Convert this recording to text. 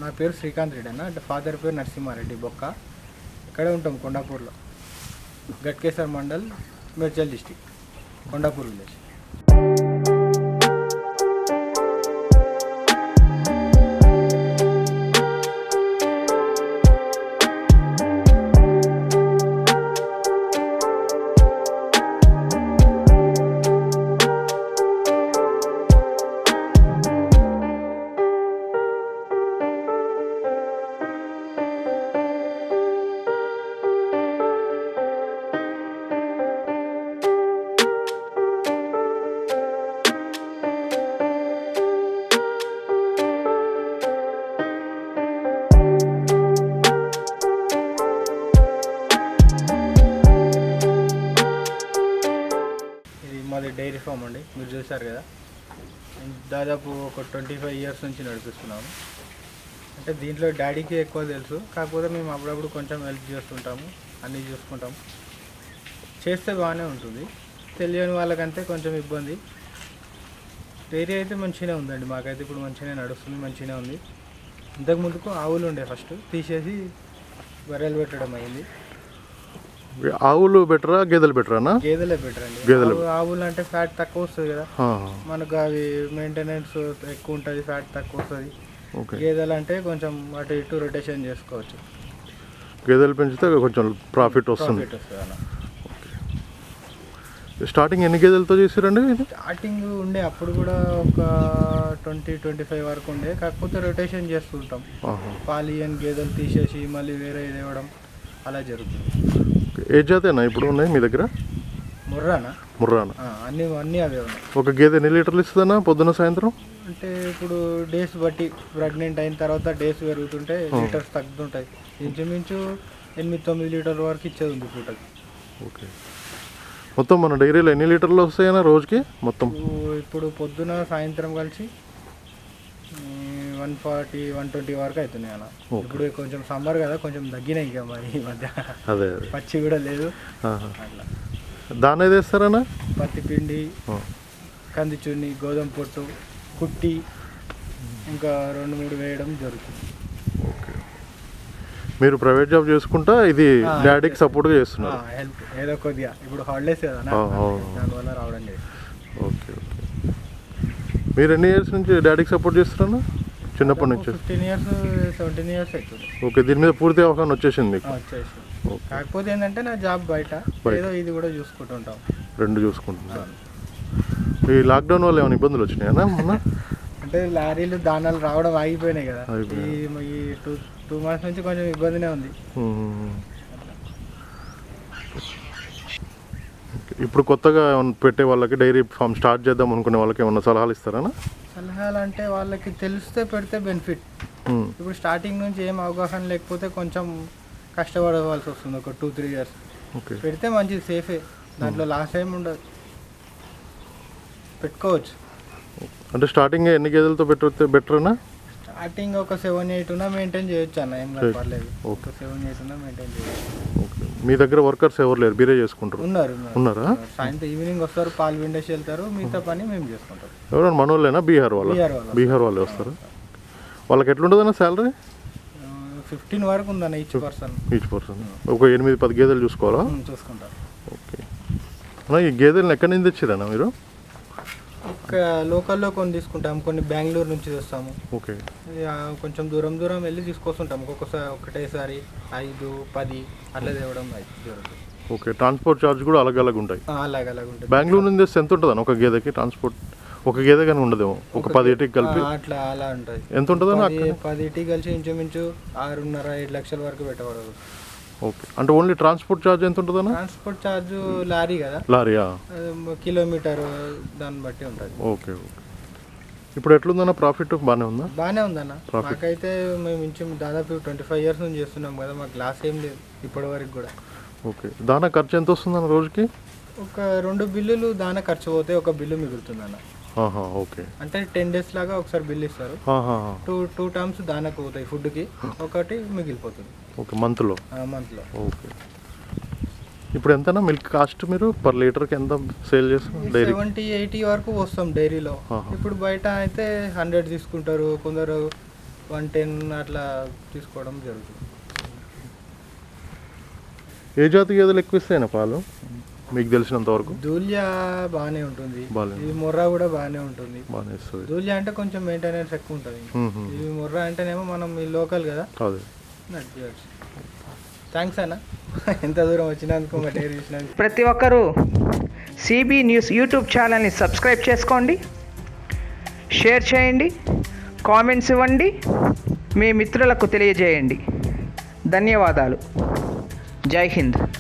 నా పేరు శ్రీకాంత్ రెడ్డి అన్న అంటే ఫాదర్ పేరు నరసింహారెడ్డి బొక్క ఇక్కడే ఉంటాం కొండాపూర్లో గట్కేసర్ మండల్ మేడ్చల్ డిస్టిక్ కొండాపూర్ విలేజ్ ఇది మాది డైరీ ఫామ్ అండి మీరు చూసారు కదా దాదాపు ఒక ట్వంటీ ఫైవ్ ఇయర్స్ నుంచి నడిపిస్తున్నాము అంటే దీంట్లో డాడీకి ఎక్కువ తెలుసు కాకపోతే మేము అప్పుడప్పుడు కొంచెం హెల్ప్ చేస్తుంటాము అన్నీ చూసుకుంటాము చేస్తే బాగానే ఉంటుంది తెలియని వాళ్ళకంటే కొంచెం ఇబ్బంది డైరీ అయితే మంచిగానే ఉందండి మాకైతే ఇప్పుడు మంచిగానే నడుస్తుంది మంచిగానే ఉంది ఇంతకు ముందుకు ఆవులు ఉండే ఫస్ట్ తీసేసి బర్రెలు పెట్టడం అయింది ఆవులు బెటరా గేదెలు బెటరానా గేదెలే బెటర్ అండి గేదెలే ఆవు- ఆవులు అంటే ఫ్యాట్ తక్కువ వస్తుంది కదా ఆహా. మనకు అవి మెయింటెనెన్స్ ఎక్కువ ఉంటుంది ఫ్యాట్ తక్కువ వస్తుంది ఓకే గేదెలు అంటే కొంచెం అటు ఇటు రొటేషన్ చేసుకోవచ్చు గేదెలు పెంచితే కొంచెం ప్రాఫిట్ వస్తుంది ప్రాఫిట్ వస్తుంది అన్న స్టార్టింగ్ ఎన్ని గేదెలతో చేసారండి ఇది స్టార్టింగ్ ఉండే అప్పుడు కూడా ఒక ట్వంటీ ట్వంటీ ఫైవ్ వరకు ఉండే కాకపోతే రొటేషన్ చేస్తుంటాం ఆహా. పాలియన్ గేదెలు తీసేసి మళ్ళీ వేరే ఇది ఇవ్వడం అలా జరుగుతుంది ఓకే. ఏ జాతేనా ఇప్పుడు ఉన్నాయి మీ దగ్గర ముర్రానా ముర్రానా ఆ, అన్నీ అన్నీ అవే ఉన్నాయి ఒక గేదె ఎన్ని లీటర్లు ఇస్తుందన్నా పొద్దున సాయంత్రం అంటే ఇప్పుడు డేస్ బట్టి ప్రెగ్నెంట్ అయిన తర్వాత డేస్ పెరుగుతుంటే లీటర్స్ తగ్గుతుంటాయి ఇంచుమించు ఎనిమిది తొమ్మిది లీటర్ల వరకు ఇచ్చేది ఉంది పూటకి ఓకే మొత్తం మన డైరీలో ఎన్ని లీటర్లు వస్తాయన్నా రోజుకి మొత్తం ఇప్పుడు- ఇప్పుడు పొద్దున సాయంత్రం కలిసి వన్ ఫార్టీ వన్ ట్వంటీ వరకు అవుతున్నాయి అన్న Okay. ఇప్పుడు కొంచెం సమ్మర్ కదా కొంచెం తగ్గినాయి ఇక మరి ఈ మధ్య అదే అదే పచ్చి కూడా లేదు ఆహా. అట్లా దాన్ని ఏది వేస్తారన్నా పత్తి పిండి ఆ. కంది చున్ని గోధుమ పొట్టు కుట్టి ఇంకా రెండు మూడు వేయడం జరుగుతుంది ఓకే మీరు ప్రైవేట్ జాబ్ చేసుకుంటా ఇది ఆ, డాడీకి సపోర్ట్గా చేస్తున్నారు హెల్ప్ ఏదో కొద్దిగా ఇప్పుడు హాలిడేస్ కదా ఆ, అవును. దానివల్ల రావడం లేదు ఓకే ఓకే మీరు ఎన్ని ఇయర్స్ నుంచి డాడీకి సపోర్ట్ చేస్తున్నారా చిన్నప్పటి నుంచి ఫిఫ్టీన్ ఇయర్స్ సెవెంటీన్ ఇయర్స్ అవుతుంది ఓకే దీని మీద పూర్తి అవగాహన వచ్చేసింది మీకు ఆ, వచ్చేసి ఓకే కాకపోతే ఏంటంటే నా జాబ్ బయట బయట. ఏదో ఇది కూడా చూసుకుంటుంటాం రెండు చూసుకుంటున్నారు ఈ లాక్డౌన్ వల్ల ఏమైనా ఇబ్బందులు వచ్చినాయన్నా మొన్న అంటే లారీలు దానాలు రావడం ఆగిపోయినాయి కదా ఈ ఆగిపోయాయి. ఈ టూ టూ మంత్స్ నుంచి కొంచెం ఇబ్బందినే ఉంది మ్మ్. ఓకే. ఇప్పుడు కొత్తగా ఏమన్నా పెట్టే వాళ్ళకి డైరీ ఫామ్ స్టార్ట్ చేద్దాం అనుకునే వాళ్ళకి ఏమన్నా సలహాలు ఇస్తారా సలహాలు అంటే వాళ్ళకి తెలిస్తే పెడితే బెనిఫిట్ ఇప్పుడు స్టార్టింగ్ నుంచి ఏం అవగాహన లేకపోతే కొంచెం కష్టపడవలసి వస్తుంది ఒక టూ త్రీ ఇయర్స్ ఓకే పెడితే మంచిది సేఫే దాంట్లో లాస్ ఏమి ఉండదు పెట్టుకోవచ్చు అంటే స్టార్టింగ్ ఎన్ని గేదెలతో పెట్టే బెటర్నా స్టార్టింగ్ ఒక సెవెన్ ఎయిట్ ఉన్నా మెయింటైన్ చేయొచ్చు అన్న ఏం కాదు, చేయొచ్చు. పర్లేదు ఓకే. ఒక సెవెన్ ఎయిట్ ఉన్నా మెయింటైన్ చేయొచ్చు ఓకే మీ దగ్గర వర్కర్స్ ఎవరు లేరు మీరే చేసుకుంటారు ఉన్నారు ఉన్నారు. ఉన్నారా సాయంత్రం ఈవినింగ్ వస్తారు పాలు విండేసి వెళ్తారు మిగతా పని మేము చేసుకుంటాం ఎవరైనా మనోళ్ళేనా బీహార్ వాళ్ళ బీహార్ వాళ్ళు బీహార్ వాళ్ళే వస్తారు వాళ్ళకి ఎట్లుంటుందన్న శాలరీ ఫిఫ్టీన్ వరకు ఉందన్న ఈచ్ పర్సన్ ఈచ్ పర్సన్ ఒక ఎనిమిది పది గేదెలు చూసుకోవాలా చూసుకుంటారు ఓకే అన్న ఈ గేదెలను ఎక్కడి నుంచి తెచ్చిరన్నా మీరు ఒక లోకల్లో కొన్ని తీసుకుంటాం కొన్ని బెంగళూరు నుంచి తెస్తాము ఓకే ఇక కొంచెం దూరం దూరం వెళ్ళి తీసుకొస్తుంటాం ఒక్కొక్కసారి ఒకటేసారి ఐదు పది అట్లా తేవడం అయితే జరుగుతుంది ఓకే ట్రాన్స్పోర్ట్ ఛార్జ్ కూడా అలగ్ అలగ్ ఉంటాయి ఆ, అలాగ అలాగ ఉంటుంది బెంగళూరు నుంచి తెస్తే ఎంత ఉంటుంది ఒక గేదెకి ట్రాన్స్పోర్ట్ ఒక గేదె కానీ ఉండదేమో ఒక పది ఇటుకి కలిపి ఆ, అట్లా అలా ఉంటుంది ఎంత ఉంటుందన్న పది అక్కడ పది టీ కలిసి ఇంచుమించు ఆరున్నర ఏడు లక్షల వరకు పెట్టబడదు ఓకే అంటే ఓన్లీ ట్రాన్స్పోర్ట్ ఛార్జ్ ఎంత ఉంటుందన్న ట్రాన్స్పోర్ట్ ఛార్జ్ లారీ కదా లారీయా అది కిలోమీటర్ దాన్ని బట్టి ఉంటుంది ఓకే ఓకే ఇప్పుడు ఎట్లుందన్న ప్రాఫిట్ బాగానే ఉందా బాగానే ఉందన్న Profit. మాకైతే మేము ఇంచు దాదాపు ట్వంటీ ఫైవ్ ఇయర్స్ నుంచి చేస్తున్నాం కదా మాకు లాస్ ఏం లేదు ఇప్పటి వరకు కూడా ఓకే దానా ఖర్చు ఎంత వస్తుందన్న రోజుకి ఒక రెండు బిల్లులు దాన ఖర్చు పోతే ఒక బిల్లు మిగులుతుందన్న ఆహా, ఓకే అంటే టెన్ డేస్ లాగా ఒకసారి బిల్ ఇస్తారు ఆహా, టూ టూ టర్మ్స్ దానకు పోతాయి ఫుడ్కి ఒకటి మిగిలిపోతుంది ఓకే మంత్లో మంత్లో ఓకే ఇప్పుడు ఎంతనా మిల్క్ కాస్ట్ మీరు పర్ లీటర్కి ఎంత సేల్ చేస్తారు డైరీ సెవెంటీ ఎయిటీ వరకు వస్తాం డైరీలో ఆహా. ఇప్పుడు బయట అయితే హండ్రెడ్ తీసుకుంటారు కొందరు వన్ టెన్ అట్లా తీసుకోవడం జరుగుతుంది ఏ జాతి గేదెలు ఎక్కువ ఇస్తాయన్న పాలు మీకు తెలిసినంత వరకు దూల్యా బాగానే ఉంటుంది బాగానే ఇది మొర్రా కూడా బాగానే ఉంటుంది బాగానే ఇస్తుంది దూల్యా అంటే కొంచెం మెయింటెనెన్స్ ఎక్కువ ఉంటుంది మ్మ్. ఇది మొర్రా అంటేనేమో మనం ఈ లోకల్ కదా అదే నడిపించవచ్చు థ్యాంక్స్ అన్న ఎంత దూరం వచ్చినందుకు మా డైరీ ఇచ్చినందుకు ప్రతి ఒక్కరూ సిబి న్యూస్ యూట్యూబ్ ఛానల్ని సబ్స్క్రైబ్ చేసుకోండి షేర్ చేయండి కామెంట్స్ ఇవ్వండి మీ మిత్రులకు తెలియజేయండి ధన్యవాదాలు జై హింద్